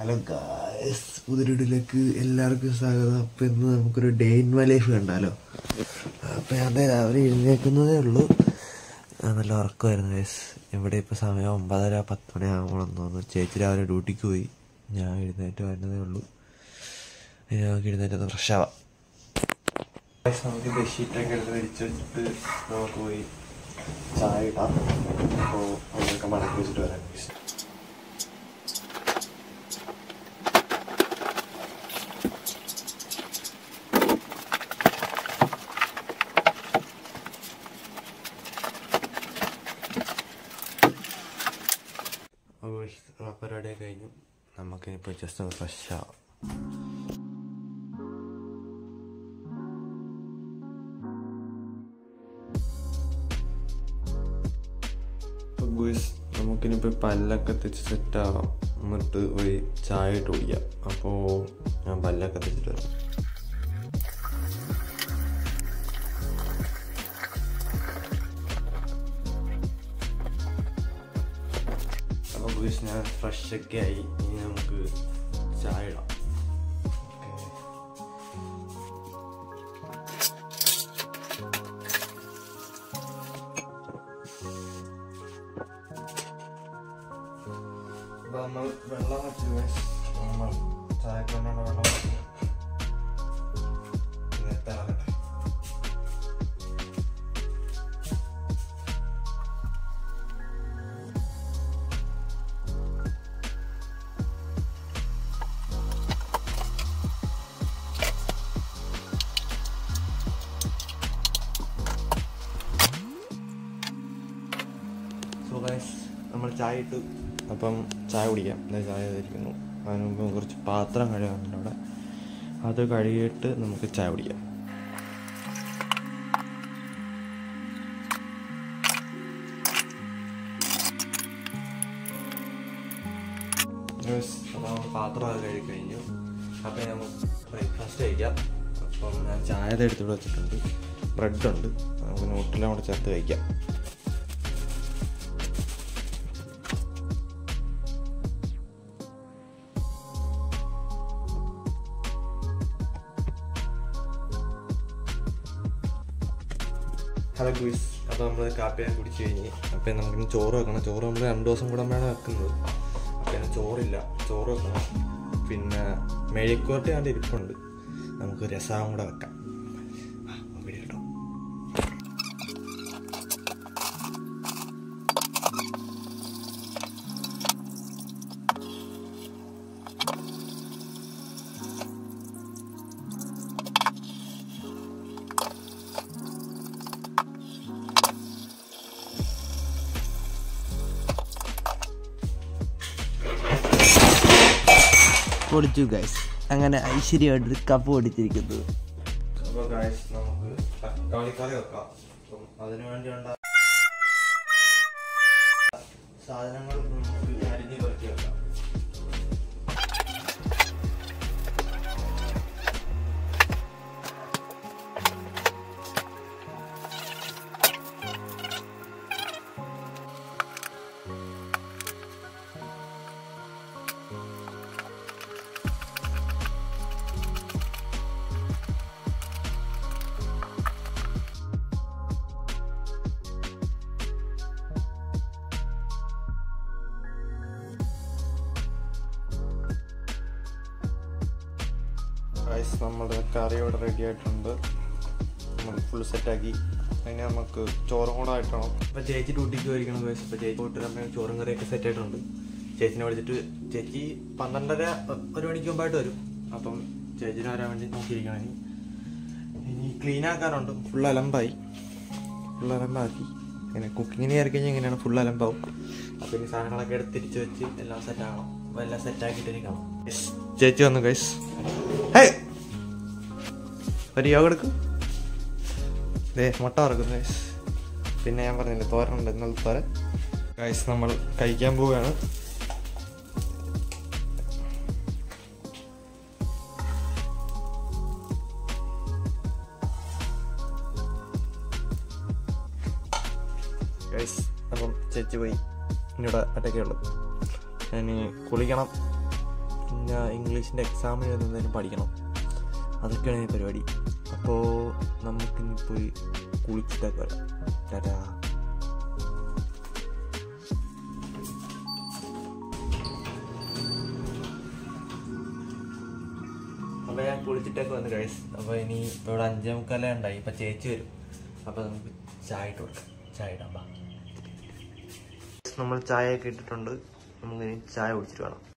Hello guys പുതിരിടിലേക്ക് എല്ലാവർക്കും സ്വാഗതം അപ്പം ഇന്ന് നമുക്കൊരു ഡേ ഇൻ മൈ ലൈഫ് കണ്ടാലോ അപ്പം ഞാൻ ദേ രാവിലെ എഴുന്നേൽക്കുന്നതേ ഉള്ളൂ ആ, നല്ല ഉറക്കമായിരുന്നു ഗൈസ് ഇവിടെ ഇപ്പോൾ സമയം ഒമ്പതര പത്ത് മണിയാകുമ്പോഴെന്ന് തോന്നുന്നു ചേച്ചി രാവിലെ ഡ്യൂട്ടിക്ക് പോയി ഞാൻ എഴുന്നേറ്റ് വരുന്നതേ ഉള്ളൂ ഇനി നമുക്ക് എഴുന്നേറ്റ് ഫ്രഷ് ആവാം ഗൈസ് നമുക്ക് ബെഡ്ഷീറ്റൊക്കെ എടുത്ത് വിരിച്ച് വെച്ചിട്ട് നമുക്ക് പോയി ചായ ഇടാം അപ്പോൾ അതൊക്കെ മടക്കി വെച്ചിട്ട് വരാം ഗൈസ് അപ്പോൾ പരിപാടിയൊക്കെ കഴിഞ്ഞു നമുക്കിനിപ്പോൾ ജസ്റ്റ് ഒന്ന് ഫ്രഷ് ആവാം നമുക്കിനിപ്പോൾ പല്ലൊക്കെ തെച്ച് സെറ്റ് ആവാം എന്നിട്ട് പോയി ചായ ഇട്ട് കുടിക്കാം അപ്പോൾ ഞാൻ പല്ലൊക്കെ തെച്ചിട്ട് വരാം അപ്പോൾ ഗുയിസ് ഞാൻ ഫ്രഷ് ഒക്കെ ആയി ഇനി നമുക്ക് ചായ ഇടാം Okay. അപ്പോൾ നമ്മൾ വെള്ളം വെച്ച് guys. നമ്മൾ ചായക്ക് വേണ്ട വെള്ളം വെച്ച് നേരത്തെ ഇറങ്ങട്ടെ സോ ഗൈസ് നമ്മൾ ചായ ഇട്ടു അപ്പം ചായ കുടിക്കാം എന്താ ചായ ഇരിക്കുന്നു അതിന് മുമ്പ് കുറച്ച് പാത്രം കഴുകാനുണ്ട് അവിടെ അത് കഴുകിയിട്ട് നമുക്ക് ചായ കുടിക്കാം അപ്പോൾ നമ്മൾ പാത്രമൊക്കെ കഴുകി കഴിഞ്ഞു അപ്പം നമുക്ക് ബ്രേക്ക്ഫാസ്റ്റ് കഴിക്കാം അപ്പം ഞാൻ ചായ എടുത്തിട്ട് വെച്ചിട്ടുണ്ട് ബ്രെഡുണ്ട് നമുക്ക് നോട്ടിലും കൂടെ ചേർത്ത് കഴിക്കാം ഹലോ ഗുയിസ് അപ്പോൾ നമ്മൾ കാപ്പിയൊക്കെ കുടിച്ച് കഴിഞ്ഞ് അപ്പോൾ നമുക്കിനി ചോറ് വെക്കണം ചോറ് നമ്മൾ രണ്ട് ദിവസം കൂടെ വെക്കുന്നത് അപ്പോൾ അതിന് ചോറില്ല ചോറ് വെക്കണം പിന്നെ മെഴുക്കോട്ട് കണ്ട് ഇരിപ്പുണ്ട് നമുക്ക് രസവും കൂടെ വെക്കാം ആ, നമുക്ക് കേട്ടോ പൊടിച്ചു ഗൈസ് അങ്ങനെ ഐശ്വര്യമായിട്ടൊരു കപ്പ് പൊടിച്ചിരിക്കുന്നത് അപ്പോൾ ഗായ്സ് നമുക്ക് തക്കാളി കറി വെക്കാം അപ്പം അതിനു വേണ്ടി വേണ്ട സാധനങ്ങൾ നമുക്ക് അരിഞ്ഞ് പെറുക്കി വെക്കാം ഗായ്സ് നമ്മുടെ കറി ഇവിടെ റെഡി ആയിട്ടുണ്ട് നമ്മൾ ഫുൾ സെറ്റാക്കി അതിന് നമുക്ക് ചോറും കൂടെ ആയിട്ടാണ് അപ്പോൾ ചേച്ചി ഡ്യൂട്ടിക്ക് പോയിരിക്കണം ഗൈസ് അപ്പോൾ ചേച്ചി പോയിട്ട് നമ്മൾ ചോറും കറിയൊക്കെ സെറ്റ് ആയിട്ടുണ്ട് ചേച്ചിനെ വിളിച്ചിട്ട് ചേച്ചി പന്ത്രണ്ടര ഒരു മണിക്ക് മുമ്പായിട്ട് വരും അപ്പം ചേച്ചിനെ വരാൻ വേണ്ടി നോക്കിയിരിക്കണം ഇനി ഇനി ക്ലീൻ ആക്കാനുണ്ട് ഫുൾ അലമ്പായി ഫുൾ അലമ്പാക്കി ഇങ്ങനെ കുക്കിങ്ങിന് കയറി കഴിഞ്ഞാൽ ഇങ്ങനെയാണ് ഫുൾ അലമ്പാവും അപ്പോൾ ഇനി സാധനങ്ങളൊക്കെ എടുത്ത് തിരിച്ച് വെച്ച് എല്ലാം സെറ്റ് ആകണം അപ്പോൾ എല്ലാം സെറ്റ് ആക്കിയിട്ട് ഇനി കാണാം Yes, ചേച്ചി വന്നു ഗൈസ് ഹേ ഒരു യോഗ എടുക്കും ദേ മുട്ട വറക്കുന്നു ഗൈസ് പിന്നെ ഞാൻ പറഞ്ഞില്ലേ തോരനുണ്ട് ഇന്നലെ തോരൻ ഗൈസ് നമ്മൾ കഴിക്കാൻ പോവുകയാണ് ഗൈസ് അപ്പം ചേച്ചി പോയി ഇനിയുടെ ഒറ്റയ്ക്കേ ഉള്ളു ഇനി കുളിക്കണം പിന്നെ ഇംഗ്ലീഷിൻ്റെ എക്സാമിന് എന്തെങ്കിലും പഠിക്കണം അതൊക്കെയാണ് ഈ പരിപാടി അപ്പോൾ നമുക്കിനി പോയി കുളിച്ചിട്ടൊക്കെ വരാം ടാറ്റാ അപ്പോൾ ഞാൻ കുളിച്ചിട്ടൊക്കെ വന്നു കഴിച്ച് അപ്പോൾ ഇനി ഇപ്പോൾ ഇവിടെ അഞ്ചേ മുക്കാലേ ഉണ്ടായി ഇപ്പോൾ ചേച്ചി വരും അപ്പോൾ നമുക്ക് ചായ ഇട്ട് കൊടുക്കാം ചായ ഇടാം ബാ നമ്മൾ ചായ ഒക്കെ ഇട്ടിട്ടുണ്ട് നമുക്കിനി ചായ കുടിച്ചിട്ട് വേണം